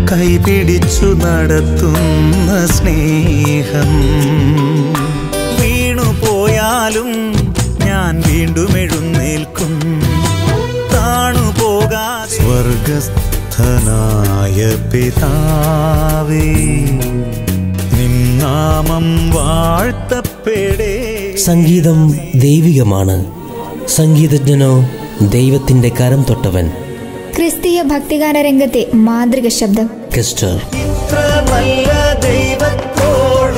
കൈപിടിച്ചു നടത്തുന്ന സ്നേഹം വീണുപോയാലും ഞാൻ വീണ്ടും എഴുന്നേൽക്കും താണുപോകാ സ്വർഗസ്ഥനായ പിതാവേ നിന്നാമം വാഴ്ത്തപ്പെടേ സംഗീതം ദൈവികമാണ് സംഗീതജ്ഞനോ ദൈവത്തിന്റെ കരം തൊട്ടവൻ ക്രിസ്തീയ ഭക്തിഗാന രംഗത്തെ മാതൃക ശബ്ദം കെസ്റ്റർ ഇത്ര നല്ല ദൈവത്തോടു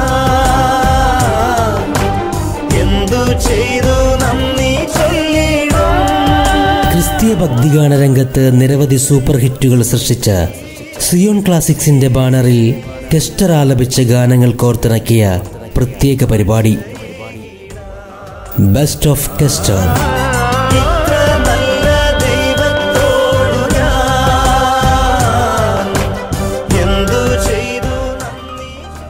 ഞാൻ എന്തു ചെയ്തു നന്ദി ചൊല്ലിടും ക്രിസ്തീയ ഭക്തിഗാന രംഗത്ത് നിരവധി സൂപ്പർ ഹിറ്റുകൾ സൃഷ്ടിച്ച സിയോൺ ക്ലാസിക്സിന്റെ ബാനറിൽ കെസ്റ്റർ ആലപിച്ച ഗാനങ്ങൾ കോർത്തിണക്കിയ പ്രത്യേക പരിപാടി ബെസ്റ്റ് ഓഫ് കെസ്റ്റർ ഇത്ര നല്ല ദൈവത്തോടു ഞാൻ എന്തു ചെയ്തു നന്ദി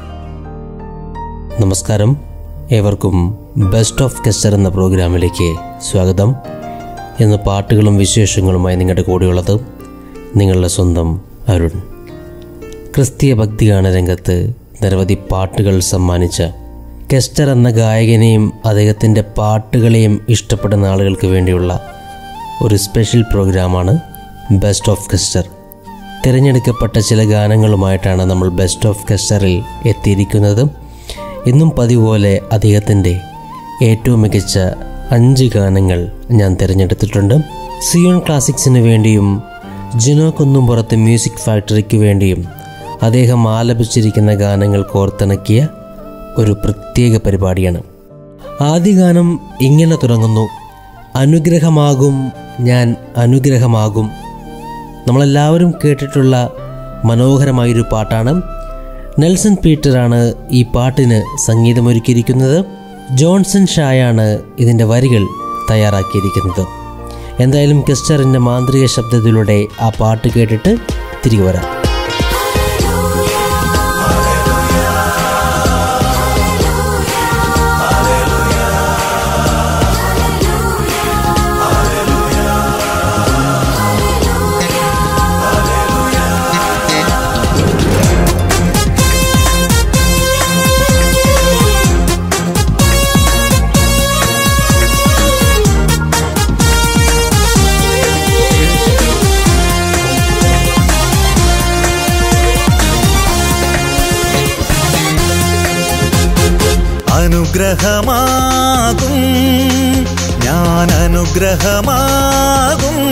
നമസ്കാരം ഏവർക്കും ബെസ്റ്റ് ഓഫ് കെസ്റ്റർ എന്ന പ്രോഗ്രാമിലേക്ക് സ്വാഗതം ഇന്ന് പാട്ടുകളും വിശേഷങ്ങളുമായി നിങ്ങളുടെ കൂടെയുള്ളത് നിങ്ങളുടെ സ്വന്തം അരുൺ ക്രിസ്തീയ ഭക്തിഗാന രംഗത്ത് നിരവധി പാട്ടുകൾ സമ്മാനിച്ച കെസ്റ്റർ എന്ന ഗായകനെയും അദ്ദേഹത്തിൻ്റെ പാട്ടുകളെയും ഇഷ്ടപ്പെടുന്ന ആളുകൾക്ക് വേണ്ടിയുള്ള ഒരു സ്പെഷ്യൽ പ്രോഗ്രാമാണ് ബെസ്റ്റ് ഓഫ് കെസ്റ്റർ തിരഞ്ഞെടുക്കപ്പെട്ട ചില ഗാനങ്ങളുമായിട്ടാണ് നമ്മൾ ബെസ്റ്റ് ഓഫ് കെസ്റ്ററിൽ എത്തിയിരിക്കുന്നത് ഇന്നും പതിവ് പോലെ അദ്ദേഹത്തിൻ്റെ ഏറ്റവും മികച്ച അഞ്ച് ഗാനങ്ങൾ ഞാൻ തിരഞ്ഞെടുത്തിട്ടുണ്ട് സിയോൺ ക്ലാസിക്സിന് വേണ്ടിയും ജിനോ കുന്നുംപുറത്ത് മ്യൂസിക് ഫാക്ടറിക്ക് വേണ്ടിയും അദ്ദേഹം ആലപിച്ചിരിക്കുന്ന ഗാനങ്ങൾ കോർത്തിണക്കിയ ഒരു പ്രത്യേക പരിപാടിയാണ് ആദ്യ ഗാനം ഇങ്ങനെ തുടങ്ങുന്നു അനുഗ്രഹമാകും ഞാൻ അനുഗ്രഹമാകും നമ്മളെല്ലാവരും കേട്ടിട്ടുള്ള മനോഹരമായൊരു പാട്ടാണ് നെൽസൺ പീറ്ററാണ് ഈ പാട്ടിന് സംഗീതമൊരുക്കിയിരിക്കുന്നത് ജോൺസൺ ഷായാണ് ഇതിൻ്റെ വരികൾ തയ്യാറാക്കിയിരിക്കുന്നത് എന്തായാലും കെസ്റ്ററിൻ്റെ മാന്ത്രിക ശബ്ദത്തിലൂടെ ആ പാട്ട് കേട്ടിട്ട് തിരികെ വരാം അനുഗ്രഹമാകും ഞാൻ അനുഗ്രഹമാകും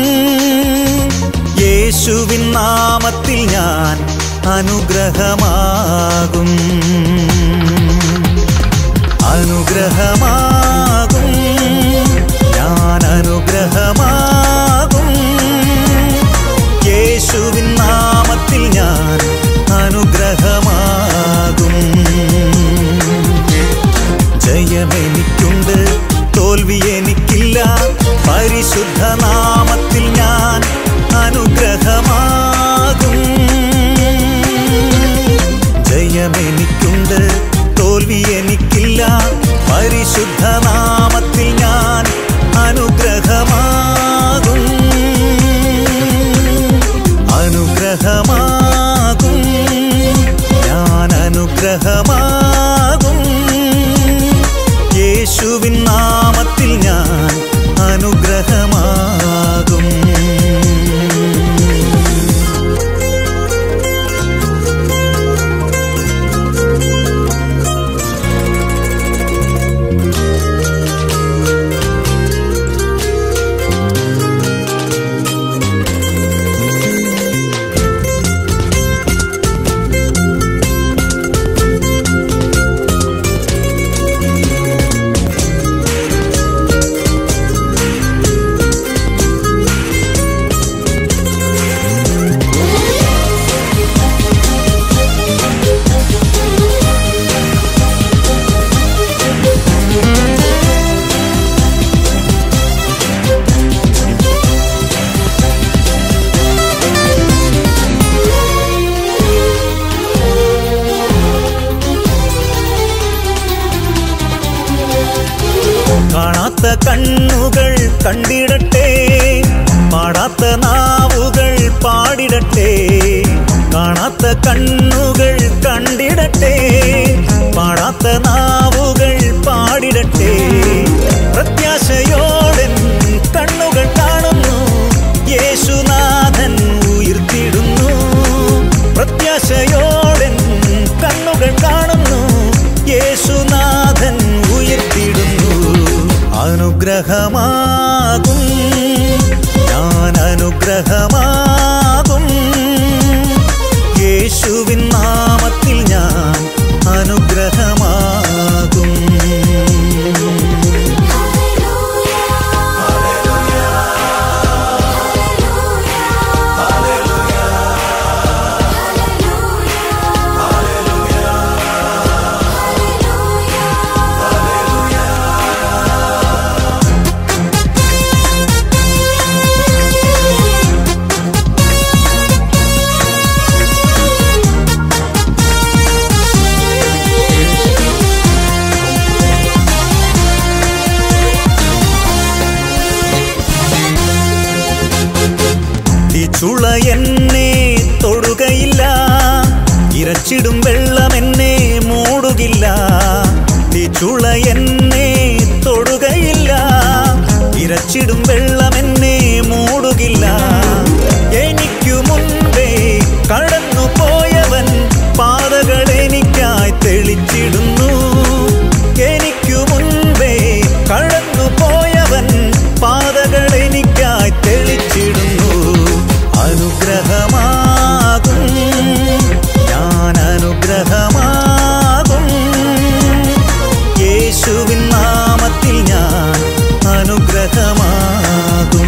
യേശുവിൻ നാമത്തിൽ ഞാൻ അനുഗ്രഹമാകും അനുഗ്രഹമാകും ഞാൻ അനുഗ്രഹമാകും യേശുവിൻ നാമത്തിൽ ഞാൻ അനുഗ്രഹമാകും ജയമെനിക്കുണ്ട് തോൽവി എനിക്കില്ല പരിശുദ്ധ നാമത്തിൽ ഞാൻ അനുഗ്രഹമാകും ജയമെനിക്കുണ്ട് തോൽവി എനിക്കില്ല പരിശുദ്ധ നാമത്തിൽ ഞാൻ അനുഗ്രഹമാകും അനുഗ്രഹമാകും ഞാൻ അനുഗ്രഹമാകും യേശുവിൻ നാമത്തിൽ ഞാൻ അനുഗ്രഹമാകും കാണാത്ത കണ്ണുകൾ കണ്ടിടട്ടെ പാടാത്ത നാവുകൾ പാടിടട്ടെ കാണാത്ത കണ്ണുകൾ കണ്ടിടട്ടെ പാടാത്ത നാവുകൾ പാടിടട്ടെ പ്രത്യാശയോടൻ കണ്ണുകൾ കാണുന്നു യേശുനാഥൻ ഉയർത്തിടുന്നു പ്രത്യാശയോടൻ കണ്ണുകൾ കാണുന്നു യേശുനാഥൻ ഉയർത്തിടുന്നു അനുഗ്രഹമാകും ഞാൻ അനുഗ്രഹമാകും യേശുവിൻ നാമത്തിൽ ഞാൻ അനുഗ്രഹമാകും ചുള എന്നെ തൊടുകയില്ല ഇരച്ചിടും വെള്ളം എന്നെ മൂടുകില്ല ചുള എന്നെ തൊടുകയില്ല ഇരച്ചിടും വെള്ളം എന്നെ മൂടുകില്ല എനിക്കു മുൻപേ കടന്നു പോയവൻ പാതകൾ എനിക്കായി തെളിച്ചിടുന്നു എനിക്കു മുൻപേ കടന്നു പോയവൻ പാതകൾ എനിക്കായി തെളിച്ചിടുന്നു അനുഗ്രഹമാകും ഞാൻ അനുഗ്രഹമാകും യേശുവിൻ നാമത്തിൽ ഞാൻ അനുഗ്രഹമാകും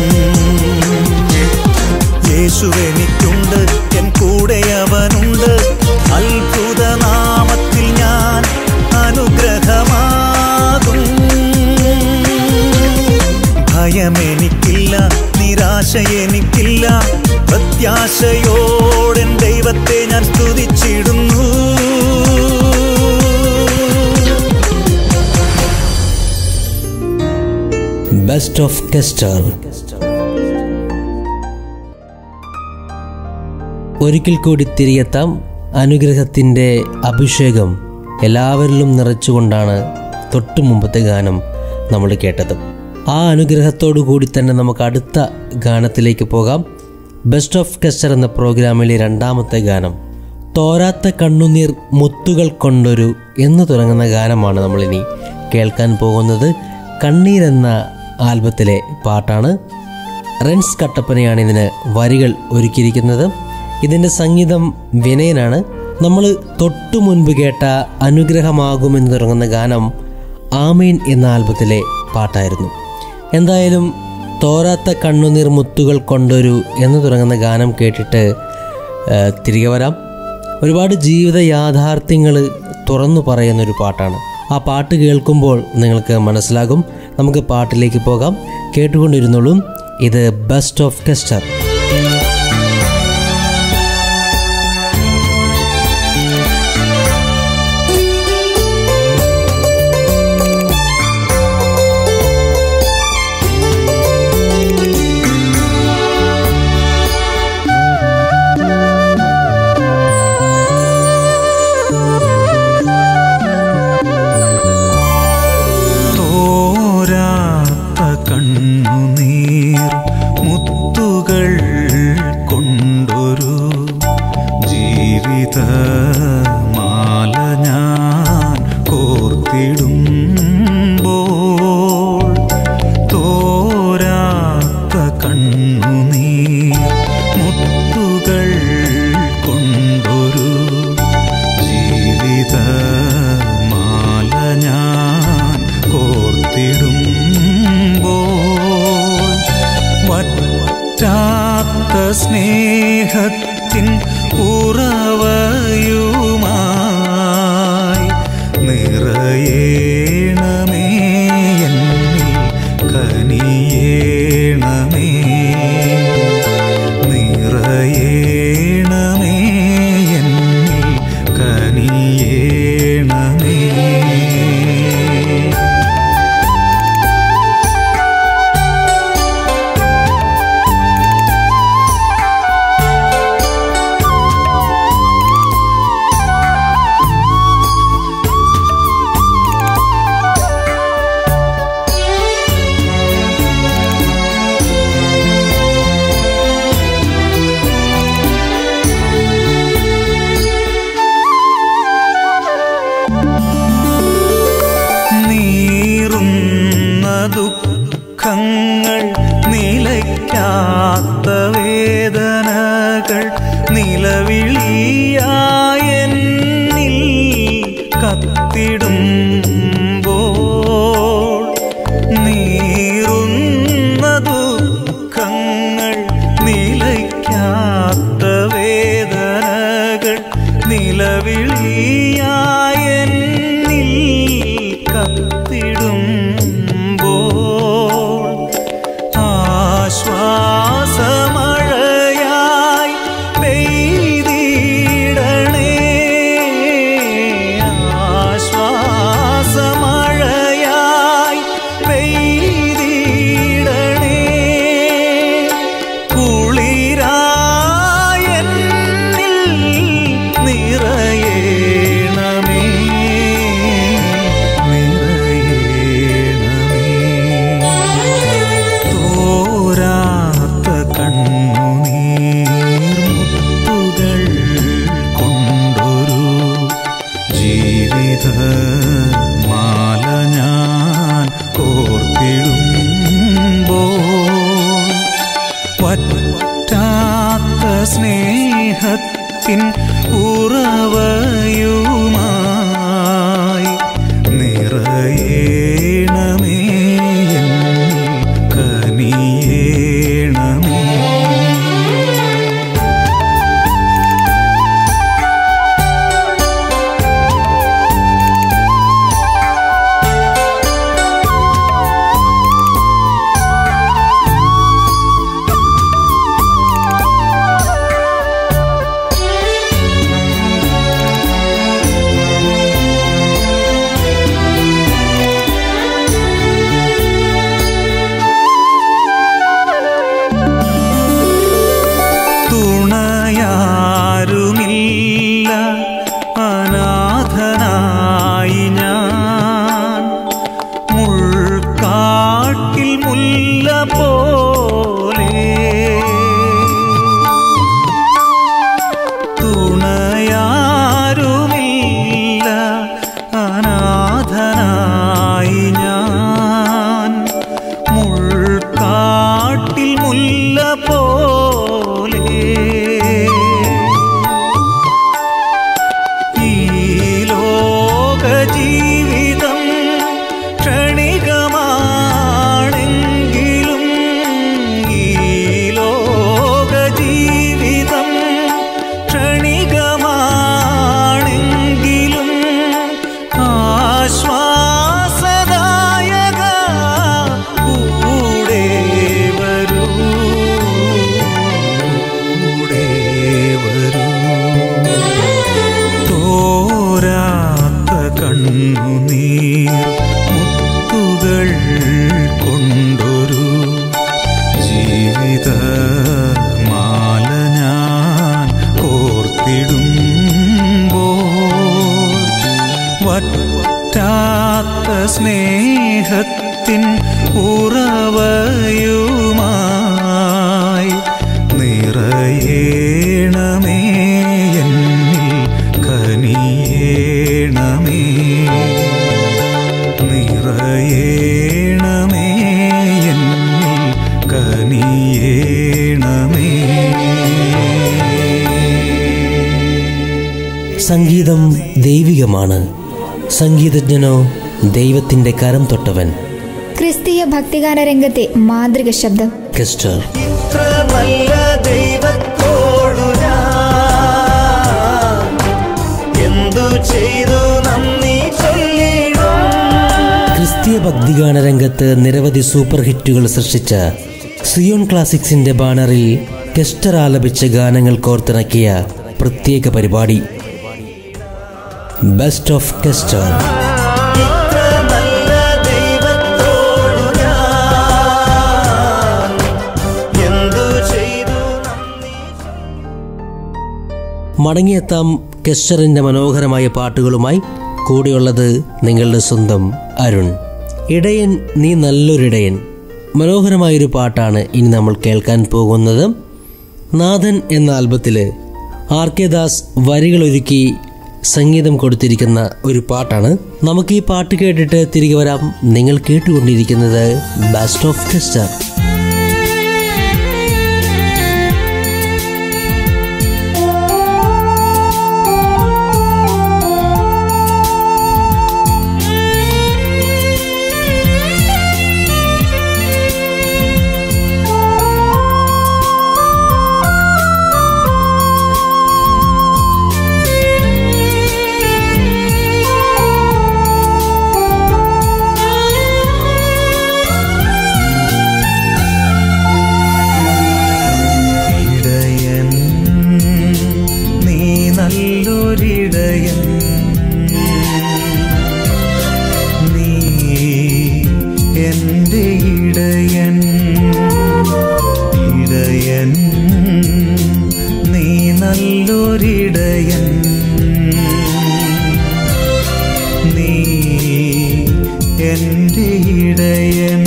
യേശു എനിക്കുണ്ട് എൻ കൂടെ അവനുണ്ട് അത്ഭുത നാമത്തിൽ ഞാൻ അനുഗ്രഹമാകും ഭയമെനിക്കില്ല നിരാശ എനിക്കില്ല പ്രത്യാശയോടെൻ ദൈവത്തെ ഞാൻ സ്തുതിച്ചിടുന്നു ബെസ്റ്റ് ഓഫ് കെസ്റ്റർ ഒരിക്കൽ കൂടി തിരിയെത്താം അനുഗ്രഹത്തിൻ്റെ അഭിഷേകം എല്ലാവരിലും നിറച്ചുകൊണ്ടാണ് തൊട്ടു മുമ്പത്തെ ഗാനം നമ്മൾ കേട്ടത് ആ അനുഗ്രഹത്തോടു കൂടി തന്നെ നമുക്ക് അടുത്ത ഗാനത്തിലേക്ക് പോകാം ബെസ്റ്റ് ഓഫ് കെസ്റ്റർ എന്ന പ്രോഗ്രാമിലെ രണ്ടാമത്തെ ഗാനം തോരാത്ത കണ്ണുനീർ മുത്തുകൾ കൊണ്ടൊരു എന്ന് തുടങ്ങുന്ന ഗാനമാണ് നമ്മളിനി കേൾക്കാൻ പോകുന്നത് കണ്ണീർ എന്ന ആൽബത്തിലെ പാട്ടാണ് റെൻസ് കട്ടപ്പനയാണ് ഇതിന് വരികൾ ഒരുക്കിയിരിക്കുന്നത് ഇതിൻ്റെ സംഗീതം വിനയനാണ് നമ്മൾ തൊട്ടു മുൻപ് കേട്ട അനുഗ്രഹമാകുമെന്ന് തുടങ്ങുന്ന ഗാനം ആമീൻ എന്ന ആൽബത്തിലെ പാട്ടായിരുന്നു എന്തായാലും തോരാത്ത കണ്ണുനീർ മുത്തുകൾ കൊണ്ടൊരു എന്ന് തുടങ്ങുന്ന ഗാനം കേട്ടിട്ട് ആ, തിരികെ വരാം ഒരുപാട് ജീവിത യാഥാർത്ഥ്യങ്ങൾ തുറന്നു പറയുന്നൊരു പാട്ടാണ് ആ പാട്ട് കേൾക്കുമ്പോൾ നിങ്ങൾക്ക് മനസ്സിലാകും നമുക്ക് പാട്ടിലേക്ക് പോകാം കേട്ടുകൊണ്ടിരുന്നോളൂ ഇത് ബെസ്റ്റ് ഓഫ് കെസ്റ്റർ തോരാത്ത കണ്ണുനീർ മുത്തുകൾ ദുഃഖങ്ങൾ നിലയ്ക്കാത്ത വേദനകൾ നിലവിളിയായെന്നിൽ കത്തിടുമ്പോൾ നീറുന്ന ദുഃഖങ്ങൾ നിലയ്ക്കാത്ത വേദനകൾ നിലവിളിയായെന്നിൽ കത്തിടുമ്പോൾ ആശ്വാസമഴയായി പെയ്തിടണേ ആശ്വാസമഴയായി പെയ്തിടണേ കുളിരായെന്നിൽ നിറയേണമേ നിറയേണമേ തോരാത്ത കണ്ണുനീർ മുത്തുകൾ കൊണ്ടൊരു ജീവിത മാല ഞാൻ കോർത്തിടുമ്പോൾ പറ്റാത്ത സ്നേഹത്തിൻ ഉറവയുമായി നിറയേണമേ എന്നിൽ കനിയേണമേ തുണയാരുമില്ല അനാഥനായി ഞാൻ മുൾക്കാട്ടിൽ മുല്ല പോലെ തുണയാരുമില്ല അനാഥനായി ഞാൻ മുൾക്കാട്ടിൽ മുല്ല പോലെ ഈ ലോക ജീവിതം ക്ഷണികമാണെങ്കിലും ഈ ലോക ജീവിതം ക്ഷണികമാണെങ്കിലും ആശ്വാസദായക കൂടെ വരൂ കൂടെ വരൂ തോരാത്ത കണ്ണുനീർ മുത്തുകൾ കൊണ്ടൊരു ജീവിത മാല ഞാൻ കോർത്തിടുമ്പോൾ വറ്റാത്ത സ്നേഹത്തിൻ ഉറവയുമായി നിറയേണമേ എന്നിൽ കനിയേണമേ നിറയേണമേ എന്നിൽ കനിയേണമേ സംഗീതം ദൈവികമാണ് സംഗീതജ്ഞനോ ദൈവത്തിൻ്റെ കരം തൊട്ടവൻ ക്രിസ്തീയ ഭക്തിഗാന രംഗത്തെ മാതൃക ശബ്ദം കെസ്റ്റർ ഇത്ര നല്ല ദൈവത്തോടു ഞാൻ എന്തു ചെയ്തു നന്ദി ചൊല്ലിടും ക്രിസ്തീയ ഭക്തിഗാന രംഗത്ത് നിരവധി സൂപ്പർ ഹിറ്റുകൾ സൃഷ്ടിച്ച സിയോൺ ക്ലാസിക്സിന്റെ ബാനറിൽ കെസ്റ്റർ ആലപിച്ച ഗാനങ്ങൾ കോർത്തിണക്കിയ പ്രത്യേക പരിപാടി ബെസ്റ്റ് ഓഫ് കെസ്റ്റർ ഇത്ര നല്ല ദൈവത്തോടു ഞാൻ എന്തു ചെയ്തു നന്ദി മടങ്ങിയെത്താം കെസ്റ്ററിന്റെ മനോഹരമായ പാട്ടുകളുമായി കൂടെയുള്ളത് നിങ്ങളുടെ സ്വന്തം അരുൺ ഇടയൻ നീ നല്ലൊരിടയൻ മനോഹരമായൊരു പാട്ടാണ് ഇനി നമ്മൾ കേൾക്കാൻ പോകുന്നത് നാഥൻ എന്ന ആൽബത്തില് ആർ കെ ദാസ് വരികളൊരുക്കി സംഗീതം കൊടുത്തിരിക്കുന്ന ഒരു പാട്ടാണ് നമുക്ക് ഈ പാട്ട് കേട്ടിട്ട് തിരികെ വരാം നിങ്ങൾ കേട്ടുകൊണ്ടിരിക്കുന്നത് ബെസ്റ്റ് ഓഫ് ടെസ്റ്റർ ഇടയൻ നീ നല്ലൊരിടയൻ നീ എൻ്റെ ഇടയൻ ഇടയൻ നീ നല്ലൊരിടയൻ നീ എൻ്റെ ഇടയൻ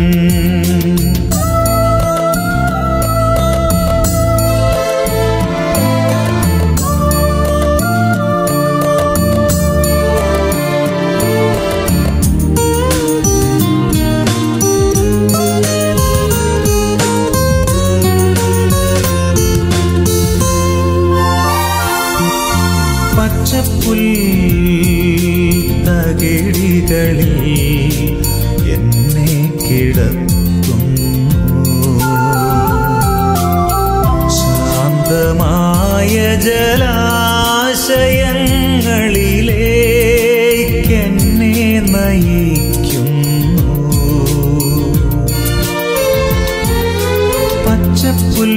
പച്ചപ്പുൽ തകിടികളിൽ എന്നെ കിടത്തുന്നു ശാന്തമായ ജലാശയങ്ങളിലേക്കെന്നെ നയിക്കുന്നു പച്ചപ്പുൽ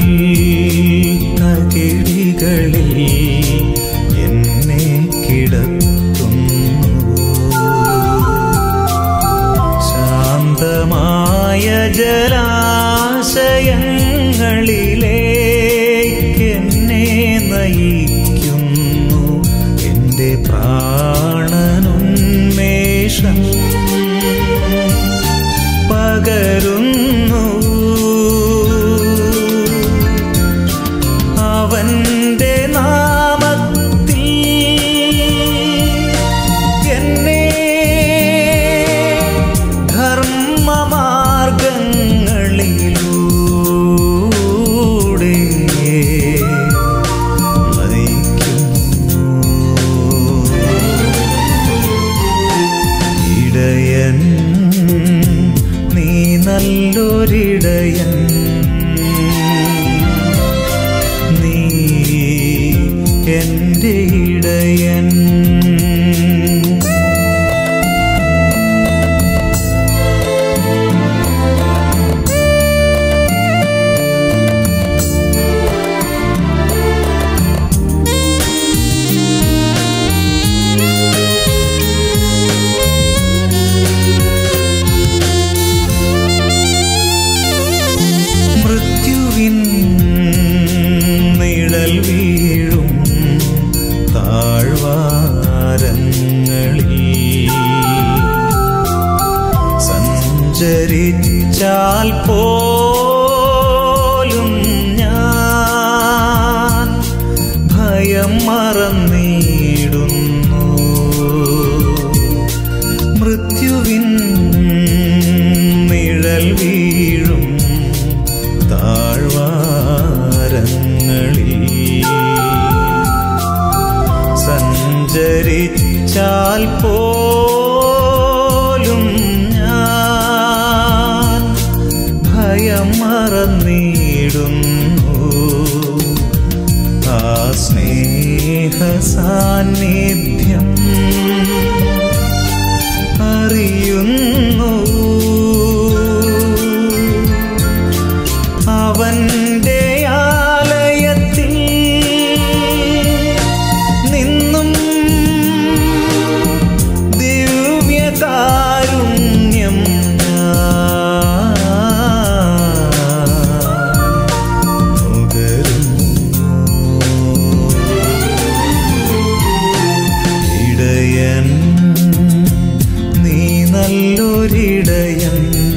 തകിടികളിൽ എന്നെ കിടത്തുന്നു ശാന്തമായ ജലാശയങ്ങളിലേക്കെന്നെ നയിക്കുന്നു എൻ്റെ പ്രാണനുന്മേഷം പകരുന്നു അവന്റെ നാമത്തിൽ എന്നെ ധർമ്മമാർഗങ്ങളിലൂടെ നയിക്കുന്നു ഇടയൻ നീ നല്ലൊരിടയൻ നീ എൻ്റെ ഇടയൻ മൃത്യുവിൻ നിഴൽ വീഴും താഴ്വാരങ്ങളിൽ സഞ്ചരിച്ചാൽ പോലും ഞാൻ ഭയം മറന്നിടുന്നു മൃത്യുവിൻ നിഴൽ വീഴും താഴ്വാരങ്ങളിൽ സഞ്ചരിച്ചാൽ പോലും ഞാൻ ഭയം മറന്നിടുന്നു ആ സ്നേഹ സാന്നിധ്യം അറിയുന്നു അവന്റെ ആലയത്തിൽ നിന്നും ദിവ്യകാരുണ്യം ഞാൻ നുകരുന്നു. ഇടയൻ നീ നല്ലൊരിടയൻ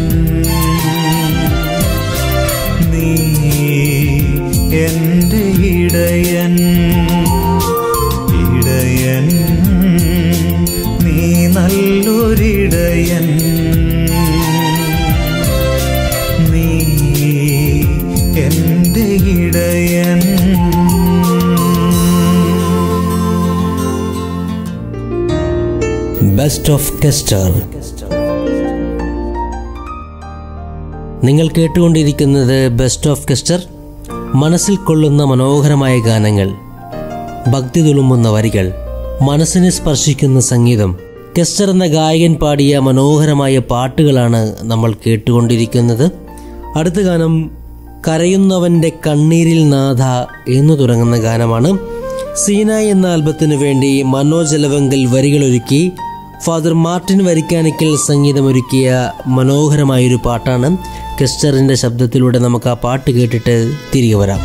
നീ എൻ്റെ ഇടയൻ ഇടയൻ നല്ലൊരിടയൻ നീ എൻ്റെ ഇടയൻ ബെസ്റ്റ് ഓഫ് കെസ്റ്റർ നിങ്ങൾ കേട്ടുകൊണ്ടിരിക്കുന്നത് ബെസ്റ്റ് ഓഫ് കെസ്റ്റർ മനസ്സിൽ കൊള്ളുന്ന മനോഹരമായ ഗാനങ്ങൾ ഭക്തി തുളുമ്പുന്ന വരികൾ മനസ്സിനെ സ്പർശിക്കുന്ന സംഗീതം കെസ്റ്റർ എന്ന ഗായകൻ പാടിയ മനോഹരമായ പാട്ടുകളാണ് നമ്മൾ കേട്ടുകൊണ്ടിരിക്കുന്നത് അടുത്ത ഗാനം കരയുന്നവന്റെ കണ്ണീരിൽ നാഥ എന്നു തുടങ്ങുന്ന ഗാനമാണ് സീന എന്ന ആൽബത്തിനു വേണ്ടി മനോജ് എലവങ്കൽ വരികളൊരുക്കി ഫാദർ മാർട്ടിൻ വരിക്കാനിക്കൽ സംഗീതമൊരുക്കിയ മനോഹരമായൊരു പാട്ടാണ് കെസ്റ്ററിന്റെ ശബ്ദത്തിലൂടെ നമുക്ക് ആ പാട്ട് കേട്ടിട്ട് തിരികെ വരാം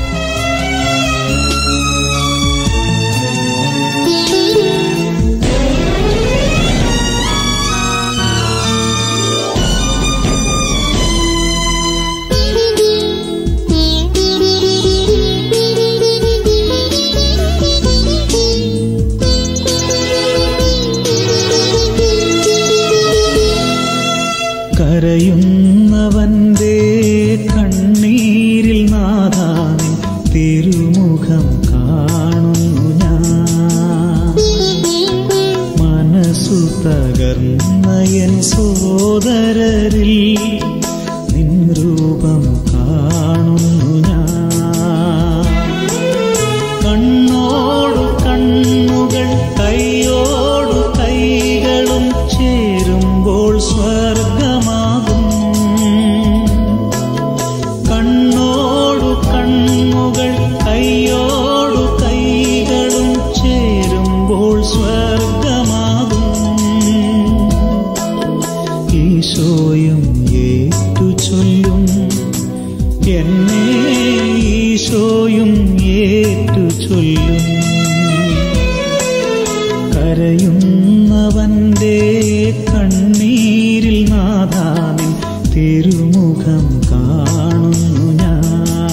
കരയുന്നവന്റെ കണ്ണീരിൽ നാഥാനിൻ തിരുമുഖം കാണുന്നു ഞാൻ മനസ്സു തകർന്ന എൻ സോദരരിൽ നിൻ രൂപം കാണുന്നു ഞാൻ കണ്ണോടു കണ്ണുകൾ കൈയോടു കൈകളും ചേരുമ്പോൾ സ്വർഗമാകും കണ്ണോടു കണ്ണുകൾ കൈയോടു കൈകളും ചേരുമ്പോൾ സ്വർഗമാകും ഈശോയും ഏറ്റു ചൊല്ലും എന്നെ ഈശോയും ഏറ്റു ചൊല്ലും കരയുന്നവന്റെ കണ്ണീരിൽ നാഥാനിൻ തിരുമുഖം കാണുന്നു ഞാൻ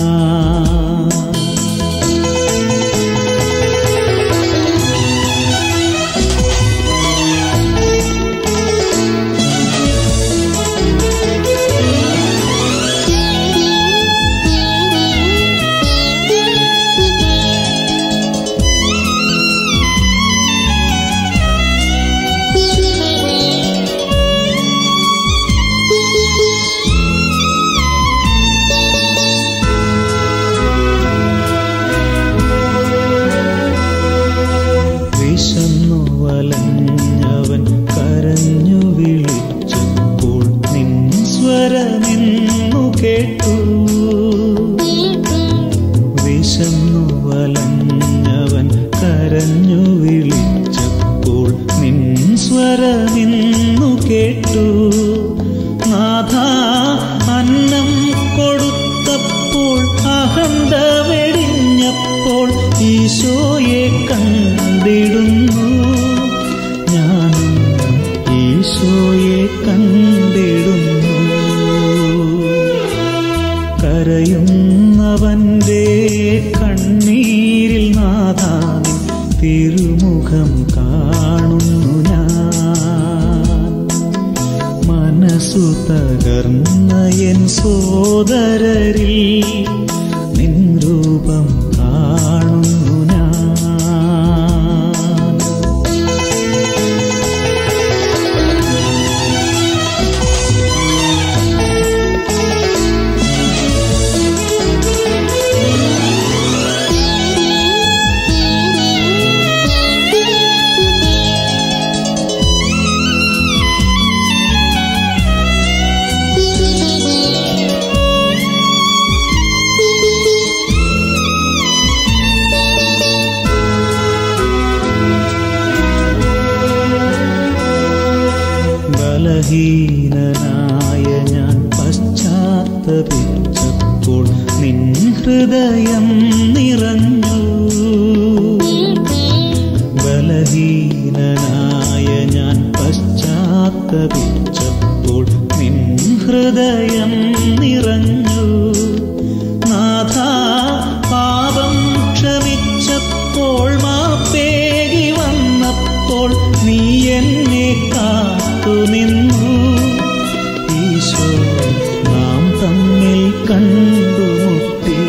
വിശന്നു വലഞ്ഞവൻ കരഞ്ഞു വിളിച്ചപ്പോൾ നിൻ സ്വരമെന്നു കേട്ടു വിശന്നു വലഞ്ഞവൻ കരഞ്ഞു വിളിച്ചപ്പോൾ നിൻ സ്വരമെന്നു കേട്ടു നാഥ അന്നം കൊടുത്തപ്പോൾ അഹന്ത വെടിഞ്ഞപ്പോൾ ഈശോയെ കണ്ടിടുന്നു ഞാനും ഈശോയെ കണ്ടിടുന്നു കരയുന്നവന്റെ കണ്ണീരിൽ നാഥാനിൻ തിരുമുഖം കാണുന്നു ഞാൻ മനസ്സു തകർന്ന എൻ സോദരരിൽ നിൻ രൂപം കാണുന്നു ഞാൻ ബലഹീനനായ ഞാൻ പശ്ചാത്തപിച്ചപ്പോൾ നിൻ ഹൃദയം നിറഞ്ഞു ബലഹീനനായ ഞാൻ പശ്ചാത്തപിച്ചപ്പോൾ നിൻ ഹൃദയം നിറഞ്ഞു നാഥ പാപം ക്ഷമിച്ചപ്പോൾ മാപ്പേകി വന്നപ്പോൾ നീ എന്നെ കാ കാത്തുനിന്നു ഈശോ നാം തമ്മിൽ കണ്ടുമുട്ടി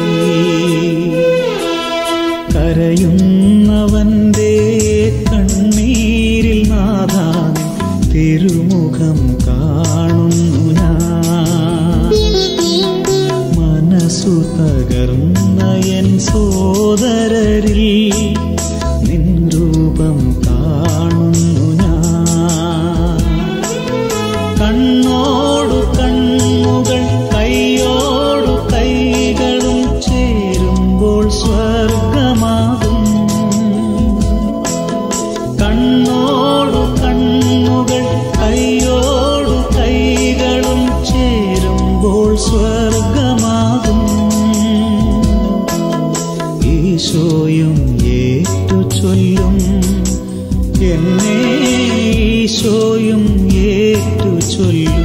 കരയുന്നവന്റെ കണ്ണീരിൽ നാഥാൻ തിരുമുഖം കാണുന്നു ഞാൻ മനസ്സു തകർന്ന എൻ സോദരരിൽ നിൻ രൂപം കാണുന്നു ഞാൻ കണ്ണോടു കണ്ണുകൾ കൈയോടു കൈകളും ചേരുമ്പോൾ സ്വർഗമാകും കണ്ണോടു കണ്ണുകൾ കൈയോടു കൈകളും ചേരുമ്പോൾ സ്വർഗമാകും ഈശോയും ഏറ്റു ചൊല്ലും എന്നെ ഈശോയും ഏറ്റു ചൊല്ലും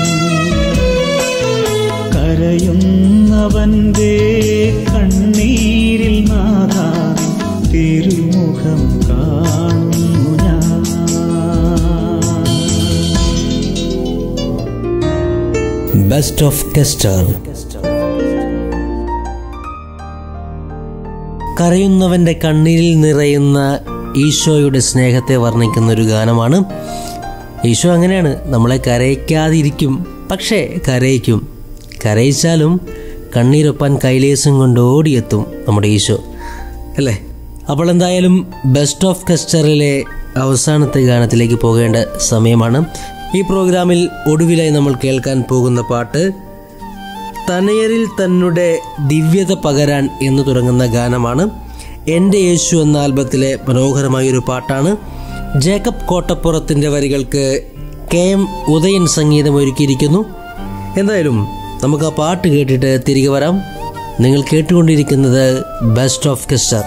കരയുന്നവന്റെ കണ്ണീരിൽ നാഥാൻ തിരുമുഖം കാണുന്നു ഞാൻ ബെസ്റ്റ് ഓഫ് കെസ്റ്റർ കരയുന്നവന്റെ കണ്ണീരിൽ നിറയുന്ന ഈശോയുടെ സ്നേഹത്തെ വർണ്ണിക്കുന്ന ഒരു ഗാനമാണ് ഈശോ അങ്ങനെയാണ് നമ്മളെ കരയിക്കാതിരിക്കും പക്ഷേ കരയിക്കും കരയിച്ചാലും കണ്ണീരൊപ്പാൻ കൈലേസം കൊണ്ട് ഓടിയെത്തും നമ്മുടെ ഈശോ അല്ലേ അപ്പോൾ എന്തായാലും ബെസ്റ്റ് ഓഫ് കസ്റ്ററിലെ അവസാനത്തെ ഗാനത്തിലേക്ക് പോകേണ്ട സമയമാണ് ഈ പ്രോഗ്രാമിൽ ഒടുവിലായി നമ്മൾ കേൾക്കാൻ പോകുന്ന പാട്ട് തനയരിൽ തന്നെ ദിവ്യത പകരാൻ എന്ന് തുടങ്ങുന്ന ഗാനമാണ് എൻ്റെ യേശു എന്ന ആൽബത്തിലെ മനോഹരമായൊരു പാട്ടാണ് ജേക്കബ് കോട്ടപ്പുറത്തിൻ്റെ വരികൾക്ക് കെ എം ഉദയൻ സംഗീതം ഒരുക്കിയിരിക്കുന്നു എന്തായാലും നമുക്ക് ആ പാട്ട് കേട്ടിട്ട് തിരികെ വരാം നിങ്ങൾ കേട്ടുകൊണ്ടിരിക്കുന്നത് ബെസ്റ്റ് ഓഫ് കെസ്റ്റർ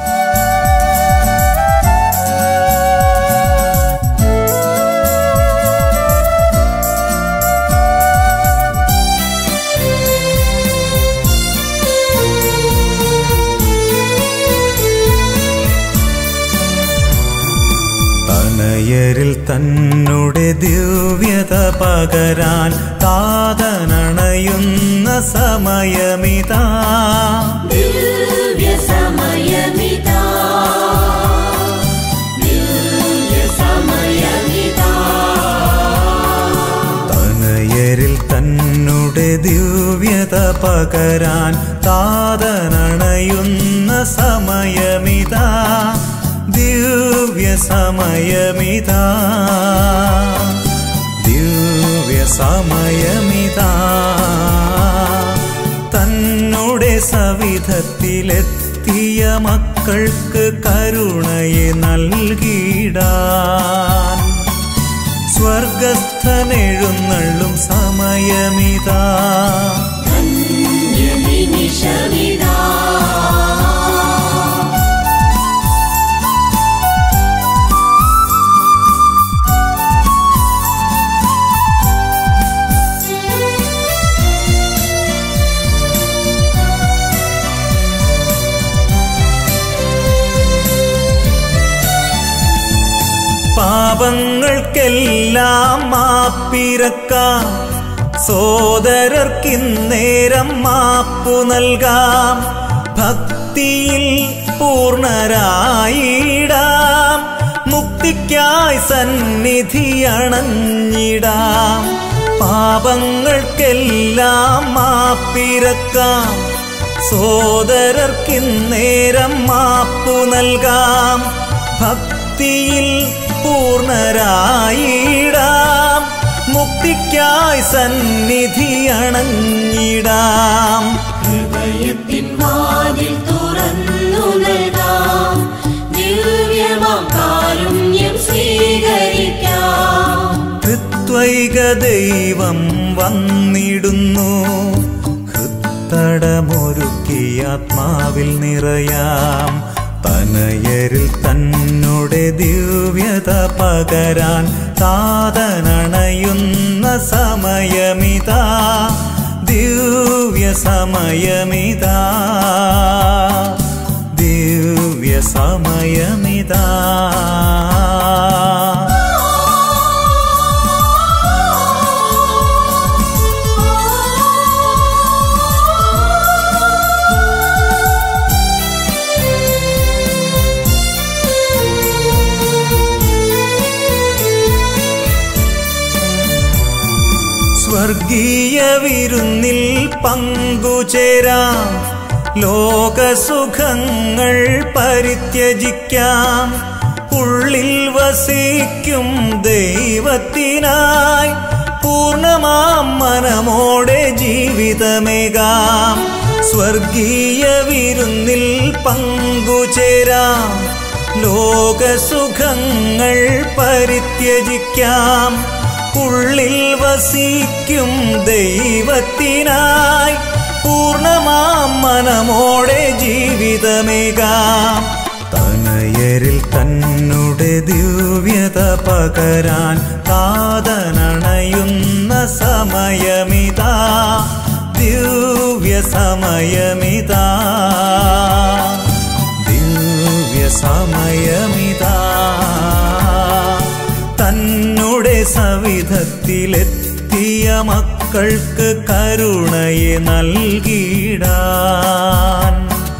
തനയരിൽ തന്നെ ദിവ്യത പകരാൻ താതനണയുന്ന സമയമിതാ ദിവ്യസമയമിതാ ദിവ്യസമയമിതാ തനയരിൽ തന്നെ ദിവ്യത പകരാൻ താതനണയുന്ന സമയമിതാ ദിവ്യ സമയമിതാ ദിവ്യ സമയമിതാ തന്നെ സവിധത്തിലെത്തിയ മക്കൾക്ക് കരുണയെ നൽകിടാൻ സ്വർഗസ്ഥനെഴുന്നള്ളും സമയമിതാ നിമിഷമിതാ പാപങ്ങൾക്കെല്ലാം മാപ്പിരക്കാം സോദരർക്കിന്നേരം മാപ്പു നൽകാം ഭക്തിയിൽ പൂർണരായിടാം മുക്തിക്കായി സന്നിധി അണഞ്ഞിടാം പാപങ്ങൾക്കെല്ലാം മാപ്പിരക്കാം സോദരർക്കിന്നേരം മാപ്പു നൽകാം ഭക്തിയിൽ പൂർണരായിടാം മുക്തിക്കായി സന്നിധി അണഞ്ഞിടാം ഹൃദയത്തിൻ വാതിൽ തുറന്നു നൽകാം ദിവ്യമാം കാരുണ്യം സ്വീകരിക്കാം ത്രിത്വൈക ദൈവം വന്നിടുന്നു ഹൃത്തടമൊരുക്കി ആത്മാവിൽ നിറയാം തനയരിൽ തന്നെ ദിവ്യത പകരാൻ താതനണയുന്ന സമയമിതാ ദിവ്യ സമയമിതാ ദിവ്യ സമയമിതാ സ്വർഗീയ വിരുന്നിൽ പങ്കുചേരാം ലോകസുഖങ്ങൾ പരിത്യജിക്കാം ഉള്ളിൽ വസിക്കും ദൈവത്തിനായി പൂർണ്ണമാം മനമോടെ ജീവിതമേകാം സ്വർഗീയ വിരുന്നിൽ പങ്കുചേരാം ലോകസുഖങ്ങൾ പരിത്യജിക്കാം ഉള്ളിൽ വസിക്കും ദൈവത്തിനായി പൂർണ്ണമാം മനമോടെ ജീവിതമേകാം തനയരിൽ തന്നുടെ ദിവ്യത പകരാൻ കാതനണയുന്ന സമയമിതാ ദിവ്യ സമയമിതാ ദിവ്യ സമയമിതാ തന്നുടെ സവിധത്തിലെത്തിയ മക്കൾക്ക് കരുണയെ നൽകിടാൻ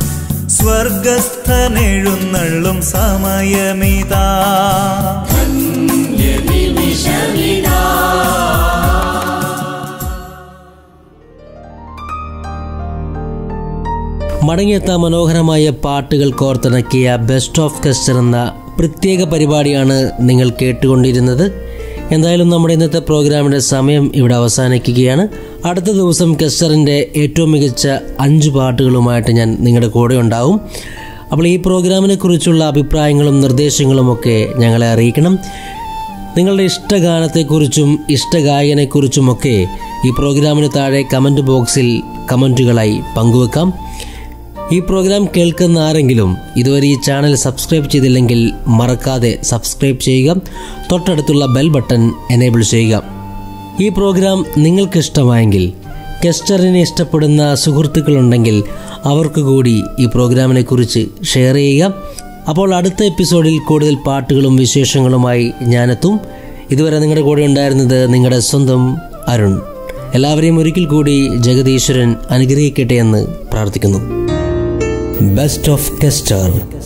സ്വർഗസ്ഥനെഴുന്നള്ളും സമയമിതാ നിമിഷമിതാ മടങ്ങിയെത്ത മനോഹരമായ പാട്ടുകൾ കോർത്തിണക്കിയ ബെസ്റ്റ് ഓഫ് കസ്റ്റർ എന്ന പ്രത്യേക പരിപാടിയാണ് നിങ്ങൾ കേട്ടുകൊണ്ടിരുന്നത് എന്തായാലും നമ്മുടെ ഇന്നത്തെ പ്രോഗ്രാമിൻ്റെ സമയം ഇവിടെ അവസാനിക്കുകയാണ് അടുത്ത ദിവസം കസ്റ്ററിൻ്റെ ഏറ്റവും മികച്ച അഞ്ച് പാട്ടുകളുമായിട്ട് ഞാൻ നിങ്ങളുടെ കൂടെ ഉണ്ടാവും അപ്പോൾ ഈ പ്രോഗ്രാമിനെ കുറിച്ചുള്ള അഭിപ്രായങ്ങളും നിർദ്ദേശങ്ങളും ഒക്കെ ഞങ്ങളെ അറിയിക്കണം നിങ്ങളുടെ ഇഷ്ടഗാനത്തെക്കുറിച്ചും ഇഷ്ടഗായകനെക്കുറിച്ചുമൊക്കെ ഈ പ്രോഗ്രാമിന് താഴെ കമൻറ്റ് ബോക്സിൽ കമൻറ്റുകളായി പങ്കുവെക്കാം ഈ പ്രോഗ്രാം കേൾക്കുന്ന ആരെങ്കിലും ഇതുവരെ ഈ ചാനൽ സബ്സ്ക്രൈബ് ചെയ്തില്ലെങ്കിൽ മറക്കാതെ സബ്സ്ക്രൈബ് ചെയ്യുക തൊട്ടടുത്തുള്ള ബെൽ ബട്ടൺ എനേബിൾ ചെയ്യുക ഈ പ്രോഗ്രാം നിങ്ങൾക്ക് ഇഷ്ടമായെങ്കിൽ കെസ്റ്ററിനെ ഇഷ്ടപ്പെടുന്ന സുഹൃത്തുക്കളുണ്ടെങ്കിൽ അവർക്ക് കൂടി ഈ പ്രോഗ്രാമിനെ കുറിച്ച് ഷെയർ ചെയ്യുക അപ്പോൾ അടുത്ത എപ്പിസോഡിൽ കൂടുതൽ പാട്ടുകളും വിശേഷങ്ങളുമായി ഞാനെത്തും ഇതുവരെ നിങ്ങളുടെ കൂടെ ഉണ്ടായിരുന്നത് നിങ്ങളുടെ സ്വന്തം അരുൺ എല്ലാവരെയും ഒരിക്കൽ കൂടി ജഗദീശ്വരൻ അനുഗ്രഹിക്കട്ടെ എന്ന് പ്രാർത്ഥിക്കുന്നു ബെസ്റ്റ് ഓഫ് കെസ്റ്റർ